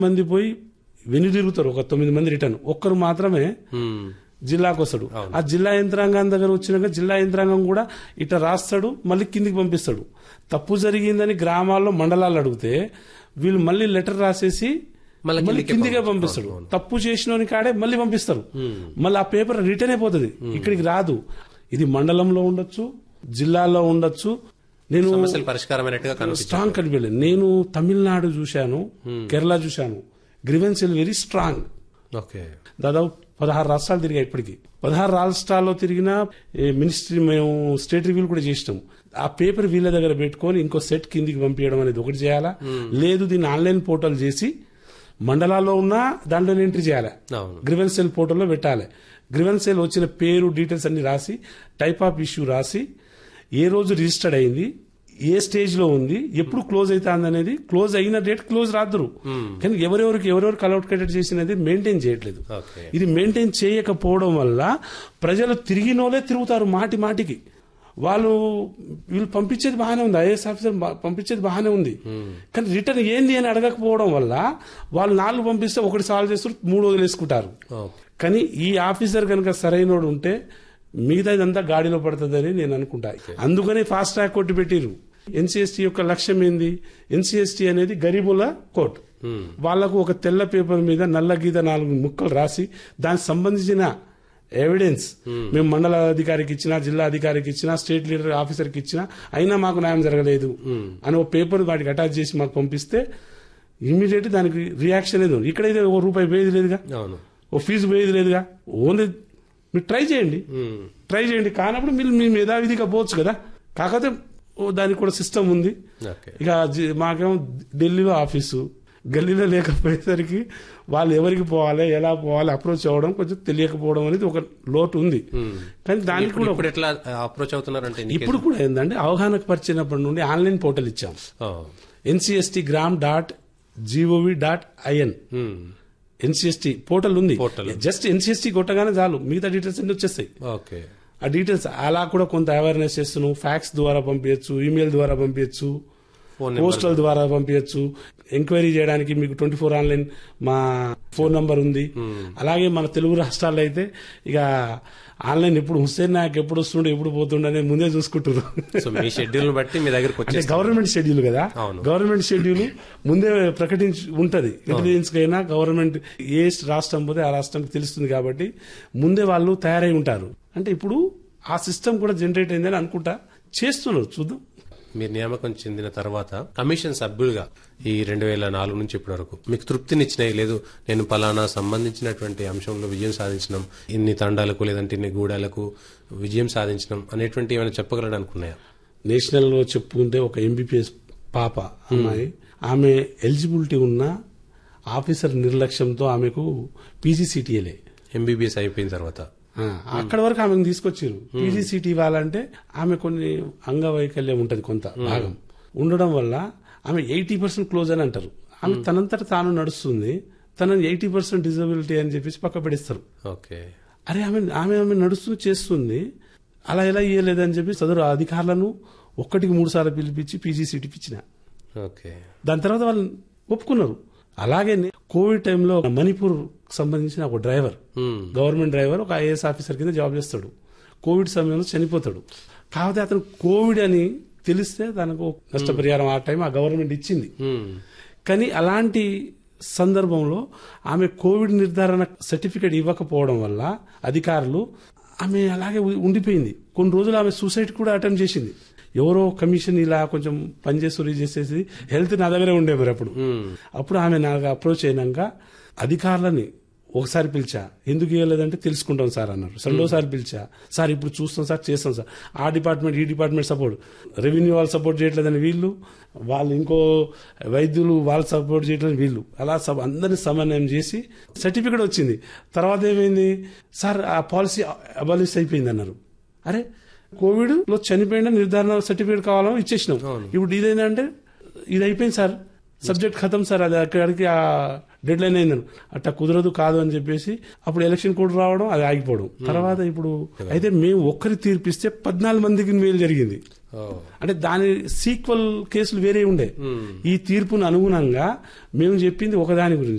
మంది పోయి వెనుదిరుగుతారు ఒక తొమ్మిది మంది రిటర్న్ ఒక్కరు మాత్రమే ఉమ్. జిల్లాకు వస్తాడు ఆ జిల్లా యంత్రాంగం దగ్గర వచ్చినాక జిల్లా యంత్రాంగం కూడా ఇట్లా రాస్తాడు మళ్ళీ కిందికి పంపిస్తాడు తప్పు జరిగిందని గ్రామాల్లో మండలాలు అడిగితే వీళ్ళు మళ్ళీ లెటర్ రాసేసి మళ్ళీ మళ్ళీ కిందికే కిందికే పంపిస్తాడు తప్పు చేసిన కాడే మళ్ళీ పంపిస్తారు మళ్ళీ ఆ పేపర్ రిటర్న్ అయిపోతుంది ఇక్కడికి రాదు ఇది మండలంలో ఉండొచ్చు జిల్లాలో ఉండొచ్చు నేను సమస్యలు పరిష్కారమైనట్టుగా కనిపిస్తుంది స్ట్రాంగ్ కనిపించలేదు నేను తమిళనాడు చూశాను కేరళ చూశాను గ్రివెన్స్ వెరీ స్ట్రాంగ్ ఓకే దాదాపు పదహారు రాష్ట్రాలు తిరిగా ఇప్పటికి పదహారు రాష్ట్రాల్లో తిరిగిన మినిస్ట్రీ మేము స్టేట్ రివ్యూలు కూడా చేసినాం ఆ పేపర్ వీళ్ళ దగ్గర పెట్టుకొని ఇంకో సెట్ కిందికి పంపించడం అనేది ఒకటి చేయాలా లేదు దీన్ని ఆన్లైన్ పోర్టల్ చేసి మండలాల్లో ఉన్నా దాంట్లో ఎంట్రీ చేయాలి అవును గ్రివెన్స్ సెల్ పోర్టల్లో పెట్టాలి గ్రివెన్స్ సెల్ వచ్చిన పేరు డీటెయిల్స్ అన్ని రాసి టైప్ ఆఫ్ ఇష్యూ రాసి ఏ రోజు రిజిస్టర్డ్ అయింది ఏ స్టేజ్ లో ఉంది ఎప్పుడు క్లోజ్ అవుతుంది అనేది క్లోజ్ అయిన డేట్ క్లోజ్ రాద్దరు కానీ ఎవరెవరికి ఎవరెవరికి అలౌట్కేటెడ్ చేసినది మెయింటైన్ చేయట్లేదు ఓకే ఇది మెయింటైన్ చేయకపోవడం వల్ల ప్రజలు తిరిగినోలే తిరుగుతారు మాటి మాటికి వాళ్ళు వీళ్ళు పంపించేది బాగానే ఉంది ఐఏఎస్ ఆఫీసర్ బా- పంపించేది బాగానే ఉంది కానీ రిటర్న్ ఏంది అని అడగకపోవడం వల్ల వాళ్ళు నాలుగు పంపిస్తే ఒకటి సాల్వ్ చేస్తారు మూడు వదిలేసుకుంటారు ఓకే కానీ ఈ ఆఫీసర్ కనుక సరైనోడు ఉంటే మిగతా ఇదంతా గాడిలో పడుతుందని నేను అనుకుంటా అందుకనే ఫాస్ట్ ట్రాక్ కొట్టి పెట్టిరు ఎన్సీఎస్టీ యొక్క లక్ష్యం ఏంది ఎన్సీఎస్టీ అనేది గరీబుల కోర్టు వాళ్లకు ఒక తెల్ల పేపర్ మీద నల్ల గీత నాలుగు ముక్కలు రాసి దానికి సంబంధించిన ఎవిడెన్స్ మేము మండల అధికారికి ఇచ్చినా జిల్లా అధికారికి ఇచ్చినా స్టేట్ లీడర్ ఆఫీసర్కి ఇచ్చినా అయినా మాకు న్యాయం జరగలేదు అని ఒక పేపర్ వాటికి అటాచ్ చేసి మాకు పంపిస్తే ఇమీడియట్ దానికి రియాక్షన్ లేదు ఇక్కడైతే ఒక రూపాయి పోయేది లేదుగా అవును ఓ ఫీజు పోయేది లేదుగా ఓన్లీ మీరు ట్రై చేయండి ఉమ్. ట్రై చేయండి కానప్పుడు మీరు మీ మేధావిధిగా పోవచ్చు కదా కాకపోతే ఓ దానికి కూడా సిస్టమ్ ఉంది ఓకే ఇక జి- మాకేమో ఢిల్లీలో ఆఫీసు గల్లీలో లేకపోయేసరికి వాళ్ళు ఎవరికి పోవాలి ఎలా పోవాలి అప్రోచ్ అవ్వడం కొంచెం తెలియకపోవడం అనేది ఒక లోటు ఉంది కానీ దానికి ఇప్పుడు కూడా ఇప్పుడు ఎట్లా అప్రోచ్ అవుతున్నారంటే ఇన్ని ఇప్పుడు కూడా ఏంటంటే అవగాహనకు పరిచినప్పటి నుండి ఆన్లైన్ పోర్టల్ ఇచ్చాం ఓ. NCST gram dot GOV dot IN ఉమ్. ఎన్సిఎస్టీ పోర్టల్ ఉంది Portal. జస్ట్ ఎన్సిఎస్టీ కొట్టగానే చాలు మిగతా డీటెయిల్స్ అన్ని వచ్చేస్తాయి ఓకే ఆ డీటెయిల్స్ అలా కూడా కొంత అవేర్నెస్ చేస్తున్నాం ఫ్యాక్స్ ద్వారా పంపించచ్చు ఈమెయిల్ ద్వారా పంపించచ్చు ఫోన్ పోస్టల్ ద్వారా పంపించచ్చు ఎంక్వైరీ చేయడానికి మీకు ట్వంటీ ఫోర్ ఆన్లైన్ మా ఫోన్ నంబర్ ఉంది అలాగే మన తెలుగు రాష్ట్రాల్లో అయితే ఇక ఆన్లైన్ ఎప్పుడు హుస్సేన్ నాయక్ ఎప్పుడు వస్తుండే ఎప్పుడు పోతుండే అనేది ముందే చూసుకుంటారు సో మీ షెడ్యూల్ బట్టి మీ దగ్గరకు అంటే వచ్చేసి గవర్నమెంట్ షెడ్యూల్ కదా అవును. గవర్నమెంట్ షెడ్యూల్ ముందే ప్రకటించి ఉంటది ఇంటెలిజెన్స్ కైనా గవర్నమెంట్ ఏ రాష్ట్రం పోతే ఆ రాష్ట్రంకి తెలుస్తుంది కాబట్టి ముందే వాళ్ళు తయారై ఉంటారు అంటే ఇప్పుడు ఆ సిస్టమ్ కూడా జనరేట్ అయిందని అనుకుంటా చేస్తున్నారు చూద్దాం మీరు నియామకం చెందిన తర్వాత కమిషన్ సభ్యులుగా ఈ రెండు వేల నాలుగు నుంచి ఇప్పటి వరకు మీకు తృప్తినిచ్చినాయి లేదు నేను పలానా సంబంధించినటువంటి అంశంలో విజయం సాధించడం ఇన్ని తండాలకు లేదంటే ఇన్ని గూడాలకు విజయం సాధించడం అనేటువంటి ఏమైనా చెప్పగలడు అనుకున్నాయా నేషనల్ లో చెప్పుకుంటే ఒక ఎంబీపీఎస్ పాప అమ్మాయి ఆమె ఎలిజిబిలిటీ ఉన్న ఆఫీసర్ నిర్లక్ష్యంతో ఆమెకు పీజీసీటీఎలే ఎంబీబీఎస్ అయిపోయిన తర్వాత ఆ, అక్కడ వరకు ఆమెను తీసుకొచ్చారు పీజీసీటీ ఇవ్వాలంటే ఆమె కొన్ని అంగవైకల్యం ఉంటది కొంత భాగం ఉండడం వల్ల ఆమె ఎయిటీ పర్సెంట్ క్లోజ్ అని అంటారు ఆమె తనంతట తాను నడుస్తుంది తనని ఎయిటీ పర్సెంట్ డిజబిలిటీ అని చెప్పేసి పక్క పెడేస్తారు ఓకే అరే ఆమె ఆమె ఆమె నడుస్తూ చేస్తుంది అలా ఎలా ఇయ్యలేదని చెప్పి సదరు అధికారులను ఒక్కటికి మూడు సార్లు పిలిపించి పీజీసీటీ ఇచ్చిన ఓకే దాని తర్వాత వాళ్ళు ఒప్పుకున్నారు అలాగే కోవిడ్ టైంలో మణిపూర్ సంబంధించిన ఒక డ్రైవర్ ఉమ్. గవర్నమెంట్ డ్రైవర్ ఒక ఐఏఎస్ ఆఫీసర్ కింద జాబ్ చేస్తాడు కోవిడ్ సమయంలో చనిపోతాడు కాకపోతే అతను కోవిడ్ అని తెలిస్తే తనకు నష్టపరిహారం ఆ టైం ఆ గవర్నమెంట్ ఇచ్చింది ఉమ్. కానీ అలాంటి సందర్భంలో ఆమె కోవిడ్ నిర్ధారణ సర్టిఫికేట్ ఇవ్వకపోవడం వల్ల అధికారులు ఆమె అలాగే ఉ- ఉండిపోయింది కొన్ని రోజులు ఆమె సూసైడ్ కూడా అటెంప్ట్ చేసింది ఎవరో కమిషన్ ఇలా కొంచెం పనిచేసి చేసేసి హెల్త్ నా దగ్గరే ఉండే మరి అప్పుడు ఉమ్. అప్పుడు ఆమె నాకు అప్రోచ్ అయినాక అధికారులని ఒకసారి పిలిచా ఎందుకు ఇవ్వలేదంటే తెలుసుకుంటాం సార్ అన్నారు రెండోసారి పిలిచా సార్ ఇప్పుడు చూస్తాం సార్ చేస్తాం సార్ ఆ డిపార్ట్మెంట్ ఈ డిపార్ట్మెంట్ సపోర్ట్ రెవెన్యూ వాళ్ళు సపోర్ట్ చేయట్లేదని వీళ్ళు వాళ్ళు ఇంకో వైద్యులు వాళ్ళు సపోర్ట్ చేయట్లేదని వీళ్ళు అలా సబ్ అందరిని సమన్వయం చేసి సర్టిఫికేట్ వచ్చింది తర్వాత ఏమైంది సార్ ఆ పాలసీ అబాలిష్ అయిపోయింది అన్నారు అరే కోవిడ్ లో చనిపోయిన నిర్ధారణ సర్టిఫికేట్ కావాలని ఇచ్చేసినాం ఇప్పుడు ఇదేంటంటే ఇది అయిపోయింది సార్ సబ్జెక్ట్ ఖతం సార్ అది అక్కడికి ఆ డెడ్ లైన్ అయిందని అట్లా కుదరదు కాదు అని చెప్పేసి అప్పుడు ఎలక్షన్ కోడ్ రావడం అది ఆగిపోవడం తర్వాత ఇప్పుడు అయితే మేము ఒక్కరి తీర్పిస్తే పద్నాలుగు మందికి మేలు జరిగింది ఓ. అంటే దాని సీక్వల్ కేసులు వేరే ఉండే ఈ తీర్పును అనుగుణంగా మేము చెప్పింది ఒకదాని గురించి